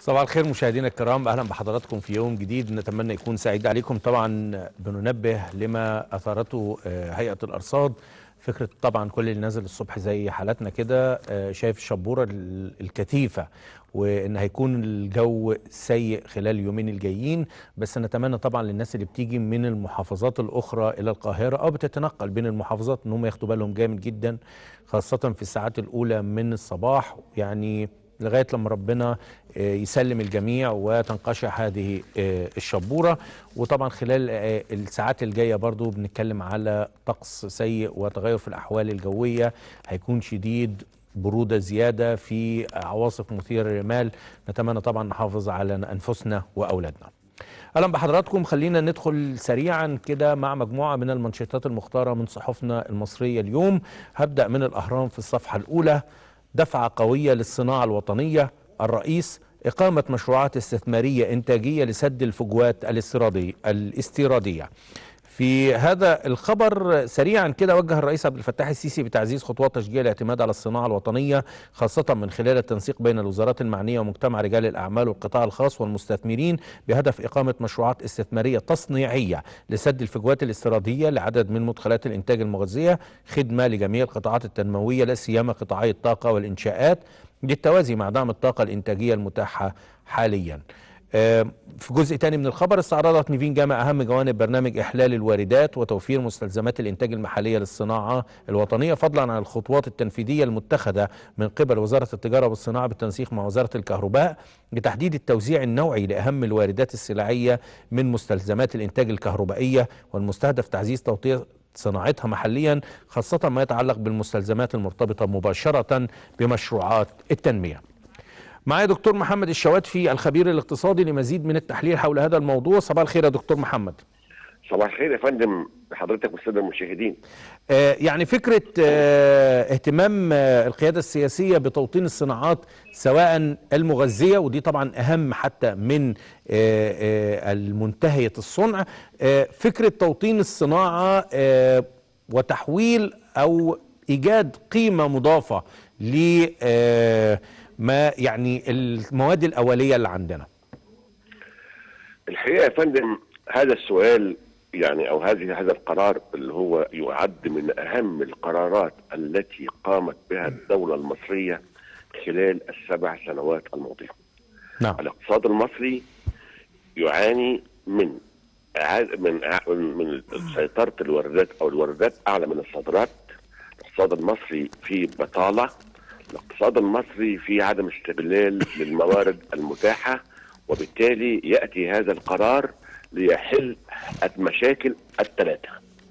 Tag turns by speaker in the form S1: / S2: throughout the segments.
S1: صباح الخير مشاهدينا الكرام اهلا بحضراتكم في يوم جديد نتمنى يكون سعيد عليكم طبعا بننبه لما اثارته آه، هيئه الارصاد فكره طبعا كل اللي نازل الصبح زي حالاتنا كده آه، شايف الشبوره ال- الكثيفه وان هيكون الجو سيء خلال اليومين الجايين بس نتمنى طبعا للناس اللي بتيجي من المحافظات الاخرى الى القاهره او بتتنقل بين المحافظات ان هم ياخدوا بالهم جامد جدا خاصه في الساعات الاولى من الصباح يعني لغايه لما ربنا آه، يسلم الجميع وتنقشع هذه آه، الشبوره وطبعا خلال آه، الساعات الجايه برضو بنتكلم على طقس سيء وتغير في الاحوال الجويه هيكون شديد برودة زيادة في عواصف مثيرة للرمال نتمنى طبعا نحافظ على أنفسنا وأولادنا اهلا بحضراتكم خلينا ندخل سريعا كده مع مجموعه من المنشطات المختاره من صحفنا المصريه اليوم هبدا من الاهرام في الصفحه الاولى دفعه قويه للصناعه الوطنيه الرئيس اقامه مشروعات استثماريه انتاجيه لسد الفجوات الاستيرادي الاستيراديه في هذا الخبر سريعا كده وجه الرئيس عبد الفتاح السيسي بتعزيز خطوات تشجيع الاعتماد على الصناعه الوطنيه خاصه من خلال التنسيق بين الوزارات المعنيه ومجتمع رجال الاعمال والقطاع الخاص والمستثمرين بهدف اقامه مشروعات استثماريه تصنيعيه لسد الفجوات الاستيراديه لعدد من مدخلات الانتاج المغذيه خدمه لجميع القطاعات التنمويه لا سيما قطاعي الطاقه والانشاءات للتوازي مع دعم الطاقه الانتاجيه المتاحه حاليا. آه، في جزء تاني من الخبر استعرضت نيفين جامع أهم جوانب برنامج إحلال الواردات وتوفير مستلزمات الإنتاج المحلية للصناعة الوطنية فضلا عن الخطوات التنفيذية المتخذة من قبل وزارة التجارة والصناعة بالتنسيق مع وزارة الكهرباء لتحديد التوزيع النوعي لأهم الواردات السلعية من مستلزمات الإنتاج الكهربائية والمستهدف تعزيز توطية صناعتها محليا خاصة ما يتعلق بالمستلزمات المرتبطة مباشرة بمشروعات التنمية معايا دكتور محمد الشواتفي الخبير الاقتصادي لمزيد من التحليل حول هذا الموضوع صباح الخير يا دكتور محمد
S2: صباح الخير يا فندم لحضرتك والساده المشاهدين
S1: آه يعني فكرة آه اهتمام آه القيادة السياسية بتوطين الصناعات سواء المغذية ودي طبعا أهم حتى من آه آه المنتهية الصنع آه فكرة توطين الصناعة آه وتحويل أو إيجاد قيمة مضافة ل آه ما يعني المواد الأولية اللي عندنا
S2: الحقيقه يا فندم هذا السؤال يعني او هذه هذا القرار اللي هو يعد من اهم القرارات التي قامت بها الدوله المصريه خلال السبع سنوات الماضيه.
S1: نعم
S2: الاقتصاد المصري يعاني من إعادة- من إع- من سيطره الواردات او الواردات اعلى من الصادرات. الاقتصاد المصري في بطاله. الاقتصاد المصري في عدم استغلال للموارد المتاحه وبالتالي ياتي هذا القرار ليحل المشاكل الثلاثه.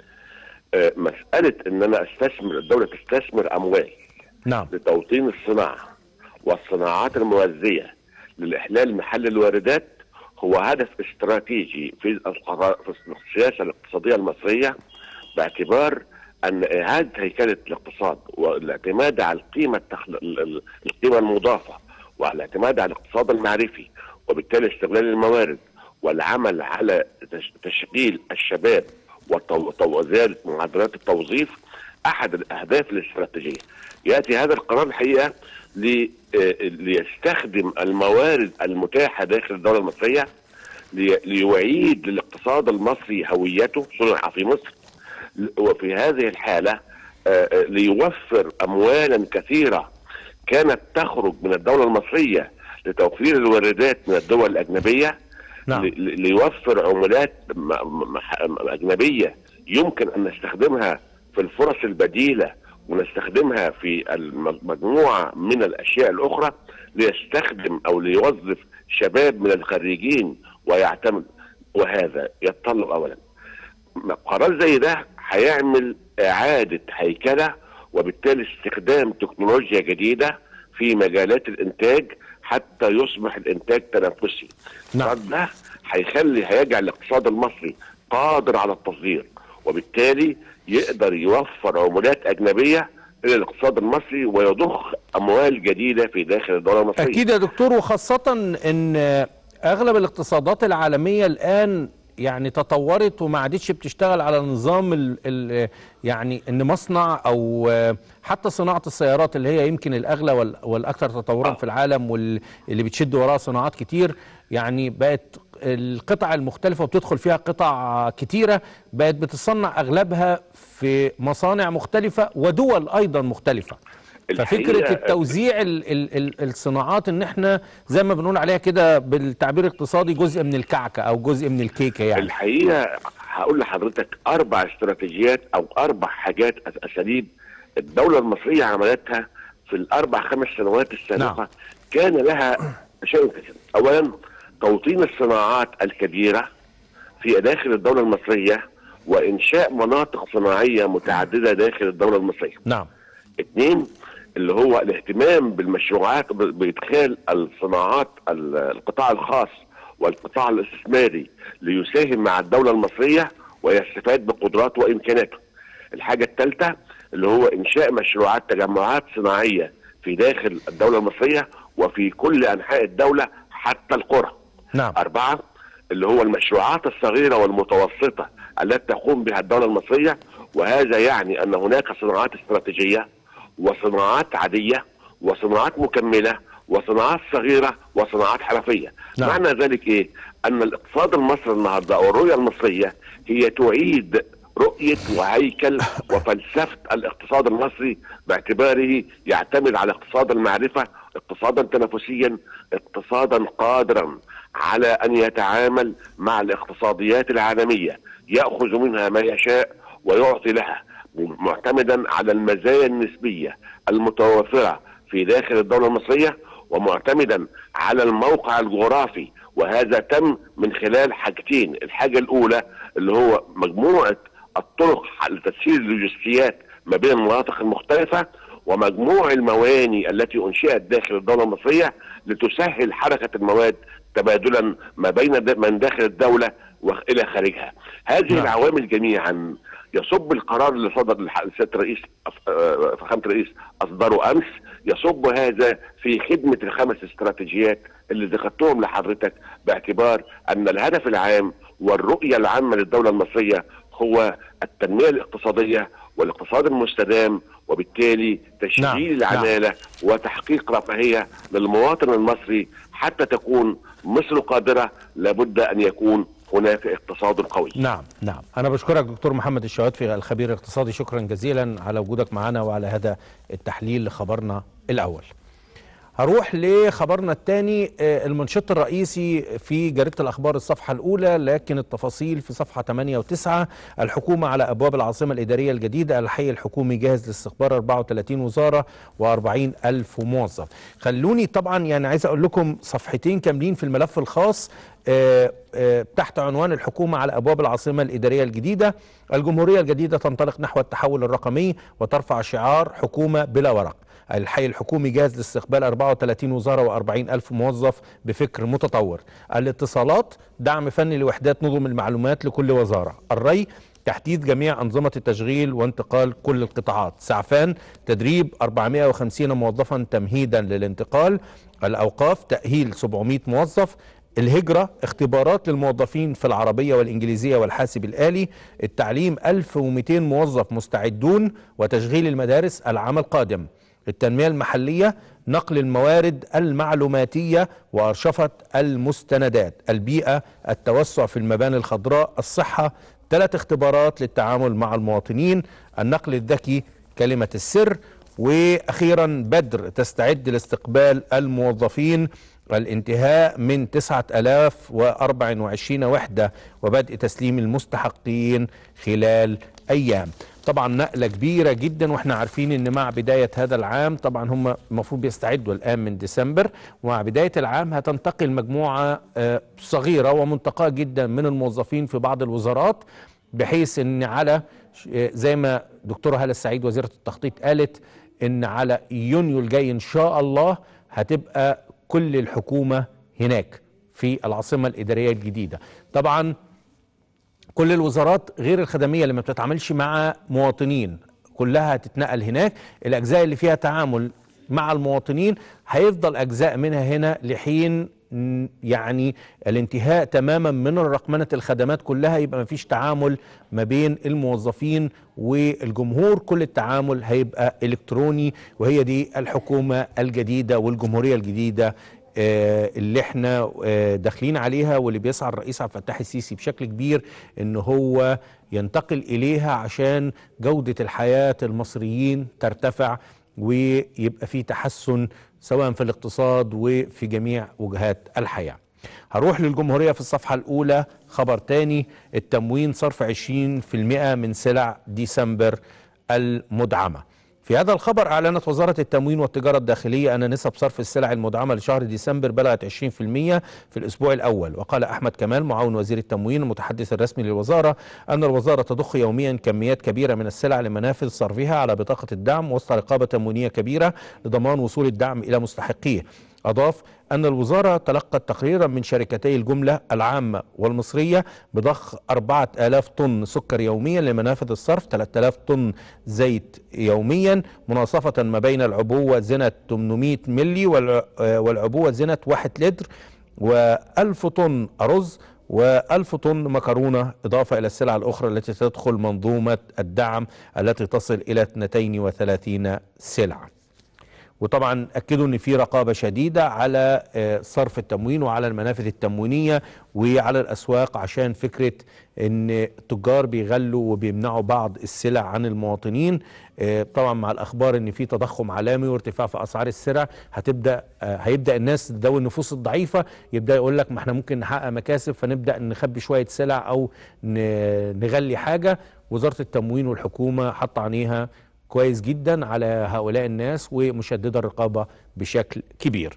S2: آه، مساله ان انا استثمر الدوله تستثمر اموال
S1: نعم
S2: لتوطين الصناعه والصناعات المغذيه للاحلال محل الواردات هو هدف استراتيجي في القرار في السياسه الاقتصاديه المصريه باعتبار ان اعاده هيكله الاقتصاد والاعتماد على القيمه التخل... ال- ال- القيمه المضافه وعلى الاعتماد على الاقتصاد المعرفي وبالتالي استغلال الموارد والعمل على تش- تشغيل الشباب وتو- تو- وزياده معدلات التوظيف احد الاهداف الاستراتيجيه. ياتي هذا القرار الحقيقه لي- آه، ليستخدم الموارد المتاحه داخل الدوله المصريه لي- ليعيد للاقتصاد المصري هويته صنع في مصر ل- وفي هذه الحاله آه، آه، ليوفر اموالا كثيره كانت تخرج من الدوله المصريه لتوفير الواردات من الدول الاجنبيه
S1: نعم.
S2: ل- ل- ليوفر عملات م- م- مح- م- اجنبيه يمكن ان نستخدمها في الفرص البديله ونستخدمها في الم- مجموعه من الاشياء الاخرى ليستخدم او ليوظف شباب من الخريجين ويعتمد وهذا يتطلب اولا قرار زي ده هيعمل اعاده هيكله وبالتالي استخدام تكنولوجيا جديده في مجالات الانتاج حتى يصبح الانتاج تنافسي.
S1: نعم.
S2: القرار ده هيخلي هيجعل الاقتصاد المصري قادر على التصدير وبالتالي يقدر يوفر عملات اجنبيه الى الاقتصاد المصري ويضخ اموال جديده في داخل الدوله المصريه.
S1: أكيد يا دكتور وخاصة أن أغلب الاقتصادات العالمية الآن يعني تطورت وما عادتش بتشتغل على نظام ال ال يعني ان مصنع او آه، حتى صناعه السيارات اللي هي يمكن الاغلى وال- والاكثر تطورا في العالم واللي بتشد وراها صناعات كتير يعني بقت القطع المختلفه وبتدخل فيها قطع كتيره بقت بتصنع اغلبها في مصانع مختلفه ودول ايضا مختلفه ففكره
S2: الحقيقة-
S1: التوزيع ال ال ال الصناعات ان احنا زي ما بنقول عليها كده بالتعبير الاقتصادي جزء من الكعكه او جزء من الكيكه يعني
S2: الحقيقه هقول لحضرتك اربع استراتيجيات او اربع حاجات أس- اساليب الدوله المصريه عملتها في الاربع خمس سنوات السابقه
S1: نعم.
S2: كان لها شيء كثير اولا توطين الصناعات الكبيره في داخل الدوله المصريه وانشاء مناطق صناعيه متعدده داخل الدوله المصريه
S1: نعم
S2: اثنين اللي هو الاهتمام بالمشروعات ب- بادخال الصناعات ال- القطاع الخاص والقطاع الاستثماري ليساهم مع الدوله المصريه ويستفاد بقدراته وامكاناته. الحاجه الثالثه اللي هو انشاء مشروعات تجمعات صناعيه في داخل الدوله المصريه وفي كل انحاء الدوله حتى القرى.
S1: نعم
S2: أربعة اللي هو المشروعات الصغيرة والمتوسطة التي تقوم بها الدولة المصرية وهذا يعني أن هناك صناعات استراتيجية وصناعات عادية وصناعات مكملة وصناعات صغيرة وصناعات حرفية
S1: نعم.
S2: معنى ذلك إيه؟ أن الاقتصاد المصري النهاردة أو الرؤية المصرية هي تعيد رؤية وهيكل وفلسفة الاقتصاد المصري باعتباره يعتمد على اقتصاد المعرفة اقتصادا تنافسيا اقتصادا قادرا على ان يتعامل مع الاقتصاديات العالميه ياخذ منها ما يشاء ويعطي لها معتمدا على المزايا النسبيه المتوفره في داخل الدوله المصريه ومعتمدا على الموقع الجغرافي وهذا تم من خلال حاجتين الحاجه الاولى اللي هو مجموعه الطرق لتسهيل اللوجستيات ما بين المناطق المختلفه ومجموع المواني التي انشئت داخل الدوله المصريه لتسهل حركه المواد تبادلا ما بين د- من داخل الدوله والى خارجها. هذه
S1: نعم.
S2: العوامل جميعا يصب القرار اللي صدر لح- لسياده الرئيس أف- آه، فخامه الرئيس اصدره امس يصب هذا في خدمه الخمس استراتيجيات اللي ذكرتهم لحضرتك باعتبار ان الهدف العام والرؤيه العامه للدوله المصريه هو التنميه الاقتصاديه والاقتصاد المستدام وبالتالي تشغيل
S1: نعم، نعم.
S2: العماله وتحقيق رفاهيه للمواطن المصري حتى تكون مصر قادره لابد ان يكون هناك اقتصاد قوي.
S1: نعم نعم أنا بشكرك دكتور محمد الشواتفي الخبير الاقتصادي شكرا جزيلا على وجودك معنا وعلى هذا التحليل لخبرنا الأول هروح لخبرنا الثاني المنشط الرئيسي في جريدة الأخبار الصفحة الأولى لكن التفاصيل في صفحة 8 و9 الحكومة على أبواب العاصمة الإدارية الجديدة الحي الحكومي جاهز لاستقبال 34 وزارة و40 ألف موظف خلوني طبعا يعني عايز أقول لكم صفحتين كاملين في الملف الخاص آه، آه، تحت عنوان الحكومة على أبواب العاصمة الإدارية الجديدة الجمهورية الجديدة تنطلق نحو التحول الرقمي وترفع شعار حكومة بلا ورق الحي الحكومي جاهز لاستقبال 34 وزارة و40 ألف موظف بفكر متطور الاتصالات دعم فني لوحدات نظم المعلومات لكل وزارة الري تحديد جميع أنظمة التشغيل وانتقال كل القطاعات سعفان تدريب 450 موظفا تمهيدا للانتقال الأوقاف تأهيل 700 موظف الهجرة اختبارات للموظفين في العربية والإنجليزية والحاسب الآلي التعليم 1200 موظف مستعدون وتشغيل المدارس العام القادم التنمية المحلية نقل الموارد المعلوماتية وأرشفة المستندات البيئة التوسع في المباني الخضراء الصحة ثلاث اختبارات للتعامل مع المواطنين النقل الذكي كلمة السر وأخيرا بدر تستعد لاستقبال الموظفين الانتهاء من 9024 وحدة وبدء تسليم المستحقين خلال أيام طبعا نقلة كبيرة جدا واحنا عارفين ان مع بداية هذا العام طبعا هم المفروض بيستعدوا الآن من ديسمبر ومع بداية العام هتنتقل مجموعة آه، صغيرة ومنتقاة جدا من الموظفين في بعض الوزارات بحيث ان على آه، زي ما دكتورة هالة السعيد وزيرة التخطيط قالت ان على يونيو الجاي ان شاء الله هتبقى كل الحكومة هناك في العاصمة الإدارية الجديدة طبعا كل الوزارات غير الخدميه اللي ما بتتعاملش مع مواطنين كلها هتتنقل هناك الاجزاء اللي فيها تعامل مع المواطنين هيفضل اجزاء منها هنا لحين م، يعني الانتهاء تماما من الرقمنة الخدمات كلها يبقى مفيش تعامل ما بين الموظفين والجمهور كل التعامل هيبقى إلكتروني وهي دي الحكومة الجديدة والجمهورية الجديدة آه، اللي احنا آه، داخلين عليها واللي بيسعى الرئيس عبد الفتاح السيسي بشكل كبير ان هو ينتقل اليها عشان جودة الحياة المصريين ترتفع ويبقى في تحسن سواء في الاقتصاد وفي جميع وجهات الحياة هروح للجمهورية في الصفحة الأولى خبر تاني التموين صرف 20% من سلع ديسمبر المدعمة في هذا الخبر أعلنت وزارة التموين والتجارة الداخلية أن نسب صرف السلع المدعمة لشهر ديسمبر بلغت 20% في الأسبوع الأول وقال أحمد كمال معاون وزير التموين المتحدث الرسمي للوزارة أن الوزارة تضخ يوميا كميات كبيرة من السلع لمنافذ صرفها على بطاقة الدعم وسط رقابة تموينية كبيرة لضمان وصول الدعم إلى مستحقيه أضاف أن الوزارة تلقت تقريرا من شركتي الجملة العامة والمصرية بضخ 4000 طن سكر يوميا لمنافذ الصرف 3000 طن زيت يوميا مناصفة ما بين العبوة زنة 800 ملي والع- والعبوة زنة 1 لتر و1000 طن أرز و1000 طن مكرونة إضافة إلى السلع الأخرى التي تدخل منظومة الدعم التي تصل إلى 32 سلعة وطبعا اكدوا ان في رقابه شديده على آه، صرف التموين وعلى المنافذ التموينيه وعلى الاسواق عشان فكره ان التجار بيغلوا وبيمنعوا بعض السلع عن المواطنين آه، طبعا مع الاخبار ان في تضخم عالمي وارتفاع في اسعار السلع هتبدا آه، هيبدا الناس ذوي النفوس الضعيفه يبدا يقول لك ما احنا ممكن نحقق مكاسب فنبدا نخبي شويه سلع او ن- نغلي حاجه وزاره التموين والحكومه حاطه عينيها كويس جدا على هؤلاء الناس ومشدده الرقابه بشكل كبير.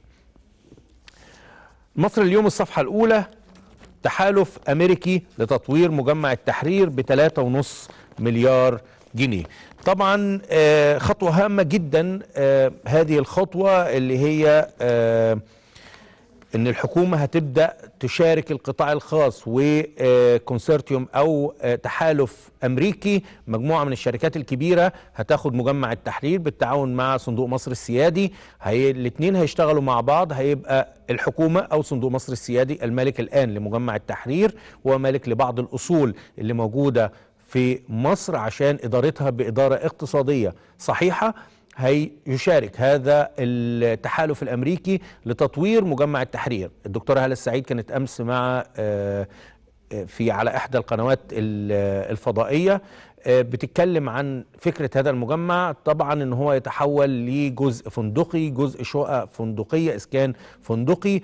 S1: مصر اليوم الصفحه الاولى تحالف امريكي لتطوير مجمع التحرير ب 3.5 مليار جنيه. طبعا آه، خطوه هامه جدا آه، هذه الخطوه اللي هي آه، ان الحكومه هتبدا تشارك القطاع الخاص وكونسورتيوم او آه، تحالف امريكي مجموعه من الشركات الكبيره هتاخد مجمع التحرير بالتعاون مع صندوق مصر السيادي هي الاثنين هيشتغلوا مع بعض هيبقى الحكومه او صندوق مصر السيادي المالك الان لمجمع التحرير ومالك لبعض الاصول اللي موجوده في مصر عشان ادارتها باداره اقتصاديه صحيحه هيشارك هذا التحالف الامريكي لتطوير مجمع التحرير الدكتوره هاله السعيد كانت امس مع آه، آه، في على احدى القنوات ال- الفضائيه آه، بتتكلم عن فكره هذا المجمع طبعا ان هو يتحول لجزء فندقي جزء شقق فندقيه اسكان فندقي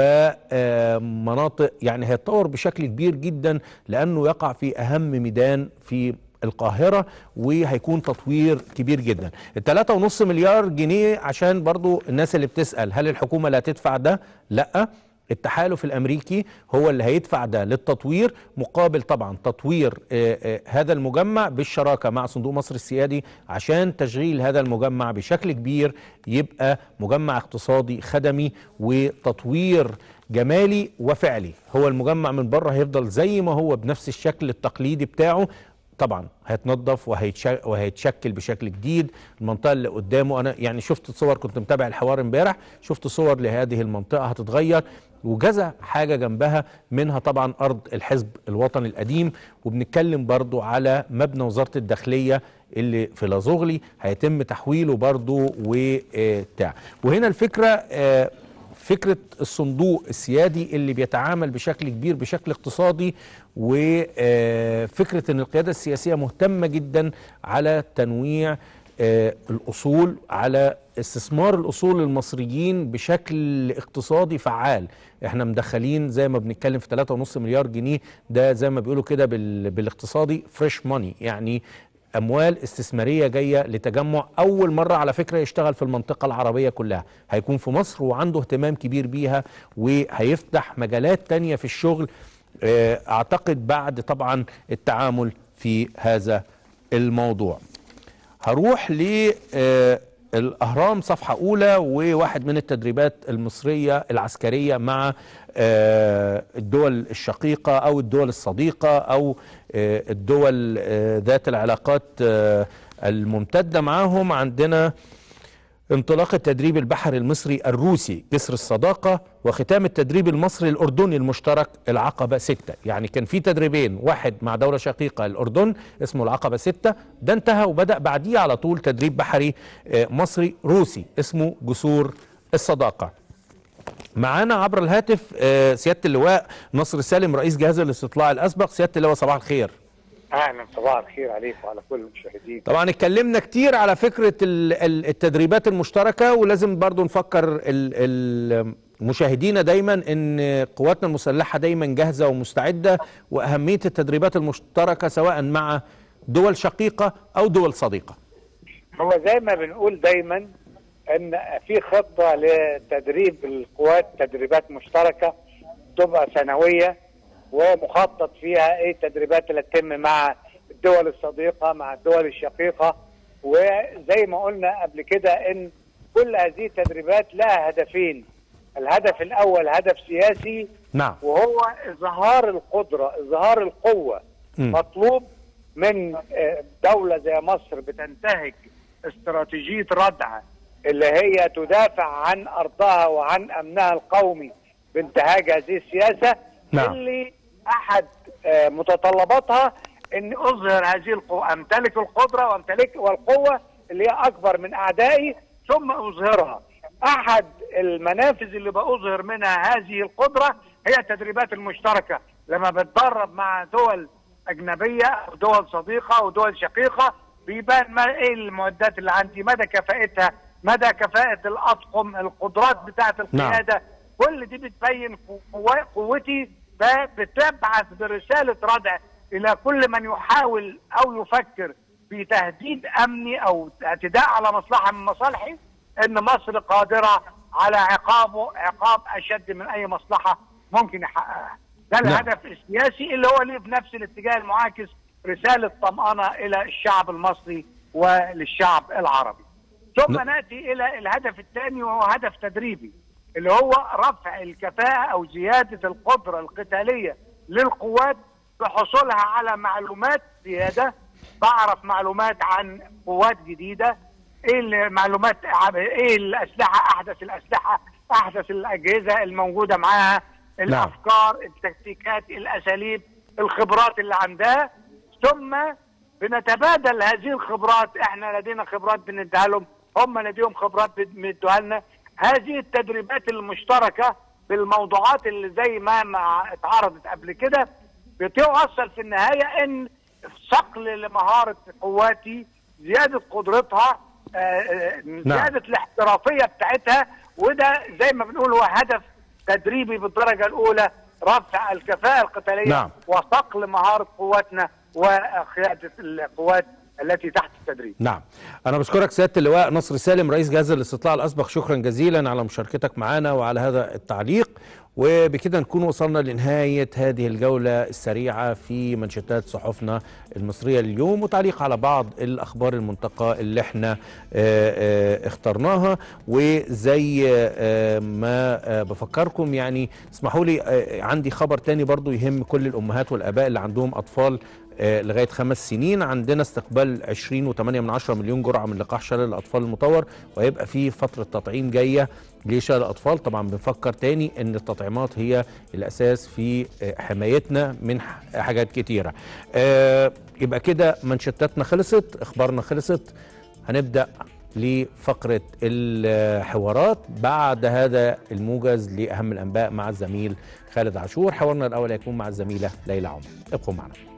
S1: ومناطق يعني هيتطور بشكل كبير جدا لانه يقع في اهم ميدان في القاهرة وهيكون تطوير كبير جدا التلاتة ونص مليار جنيه عشان برضو الناس اللي بتسأل هل الحكومة لا تدفع ده لا التحالف الامريكي هو اللي هيدفع ده للتطوير مقابل طبعا تطوير آه، آه، هذا المجمع بالشراكه مع صندوق مصر السيادي عشان تشغيل هذا المجمع بشكل كبير يبقى مجمع اقتصادي خدمي وتطوير جمالي وفعلي هو المجمع من بره هيفضل زي ما هو بنفس الشكل التقليدي بتاعه طبعا هيتنظف وهيتش- وهيتشكل بشكل جديد المنطقه اللي قدامه انا يعني شفت صور كنت متابع الحوار امبارح شفت صور لهذه المنطقه هتتغير وجزء حاجه جنبها منها طبعا ارض الحزب الوطني القديم وبنتكلم برضو على مبنى وزاره الداخليه اللي في لازوغلي هيتم تحويله برضو وبتاع وهنا الفكره آه، فكرة الصندوق السيادي اللي بيتعامل بشكل كبير بشكل اقتصادي وفكرة ان القيادة السياسية مهتمة جدا على تنويع آه، الأصول على استثمار الأصول المصريين بشكل اقتصادي فعال احنا مدخلين زي ما بنتكلم في 3.5 مليار جنيه ده زي ما بيقولوا كده بال- بالاقتصادي فريش ماني يعني اموال استثماريه جايه لتجمع اول مره على فكره يشتغل في المنطقه العربيه كلها هيكون في مصر وعنده اهتمام كبير بيها وهيفتح مجالات تانية في الشغل آه، اعتقد بعد طبعا التعامل في هذا الموضوع هروح ل آه، الاهرام صفحه اولى وواحد من التدريبات المصريه العسكريه مع آه، الدول الشقيقه او الدول الصديقه او آه، الدول آه، ذات العلاقات آه، الممتده معاهم عندنا انطلاق التدريب البحري المصري الروسي جسر الصداقة وختام التدريب المصري الأردني المشترك العقبة ستة يعني كان في تدريبين واحد مع دولة شقيقة الأردن اسمه العقبة ستة ده انتهى وبدأ بعديه على طول تدريب بحري آه، مصري روسي اسمه جسور الصداقة معانا عبر الهاتف آه، سيادة اللواء نصر سالم رئيس جهاز الاستطلاع الأسبق سيادة اللواء صباح الخير
S3: اهلا صباح الخير عليك وعلى كل المشاهدين
S1: طبعا اتكلمنا كتير على فكرة ال- ال- التدريبات المشتركة ولازم برضو نفكر ال- ال- مشاهدينا دايما ان قواتنا المسلحة دايما جاهزة ومستعدة واهمية التدريبات المشتركة سواء مع دول شقيقة او دول صديقة
S3: هو زي ما بنقول دايما ان في خطه لتدريب القوات تدريبات مشتركه تبقى سنويه ومخطط فيها ايه التدريبات اللي تتم مع الدول الصديقه مع الدول الشقيقه وزي ما قلنا قبل كده ان كل هذه التدريبات لها هدفين الهدف الاول هدف سياسي
S1: نعم
S3: وهو اظهار القدره اظهار القوه
S1: مم.
S3: مطلوب من آه، دوله زي مصر بتنتهج استراتيجيه ردع اللي هي تدافع عن ارضها وعن امنها القومي بانتهاج هذه السياسه
S1: نعم.
S3: اللي احد آه، متطلباتها ان اظهر هذه القوه امتلك القدره وامتلك والقوه اللي هي اكبر من اعدائي ثم اظهرها احد المنافذ اللي بأظهر منها هذه القدره هي التدريبات المشتركه لما بتدرب مع دول اجنبيه او دول صديقه او دول شقيقه بيبان ما ايه المعدات اللي عندي مدى كفاءتها مدى كفاءه الاطقم القدرات بتاعه القياده كل دي بتبين قوة- قوتي فبتبعث برساله ردع الى كل من يحاول او يفكر في تهديد امني او اعتداء على مصلحه من مصالحي ان مصر قادره على عقابه عقاب اشد من اي مصلحه ممكن يحققها. ده
S1: نعم.
S3: الهدف السياسي اللي هو ليه في نفس الاتجاه المعاكس رساله طمانه الى الشعب المصري وللشعب العربي. ثم
S1: نعم.
S3: ناتي الى الهدف الثاني وهو هدف تدريبي اللي هو رفع الكفاءه او زياده القدره القتاليه للقوات بحصولها على معلومات زياده بعرف معلومات عن قوات جديده ايه المعلومات ايه الاسلحه احدث الاسلحه احدث الاجهزه الموجوده معاها الافكار التكتيكات الاساليب الخبرات اللي عندها ثم بنتبادل هذه الخبرات احنا لدينا خبرات بنديها لهم هم لديهم خبرات بندوها لنا هذه التدريبات المشتركه بالموضوعات اللي زي ما ما اتعرضت قبل كده بتوصل في النهايه ان صقل لمهاره قواتي زياده قدرتها آه، آه، زياده الاحترافيه بتاعتها وده زي ما بنقول هو هدف تدريبي بالدرجه الاولى رفع الكفاءه القتاليه
S1: نعم.
S3: وصقل مهاره قواتنا وقياده القوات التي تحت التدريب
S1: نعم أنا بشكرك سيادة اللواء نصر سالم رئيس جهاز الاستطلاع الأسبق شكرا جزيلا على مشاركتك معنا وعلى هذا التعليق وبكده نكون وصلنا لنهاية هذه الجولة السريعة في منشطات صحفنا المصرية اليوم وتعليق على بعض الأخبار المنتقى اللي احنا آه، آه، اخترناها وزي آه، ما آه، بفكركم يعني اسمحوا لي آه، عندي خبر تاني برضو يهم كل الأمهات والآباء اللي عندهم أطفال آه، لغايه خمس سنين عندنا استقبال 20 و8 من 10 مليون جرعه من لقاح شلل الاطفال المطور وهيبقى في فتره تطعيم جايه لشلل الاطفال طبعا بنفكر تاني ان التطعيمات هي الاساس في آه، حمايتنا من ح- حاجات كتيره آه، يبقى كده منشطاتنا خلصت اخبارنا خلصت هنبدا لفقره الحوارات بعد هذا الموجز لاهم الانباء مع الزميل خالد عاشور حوارنا الاول هيكون مع الزميله ليلى عمر ابقوا معنا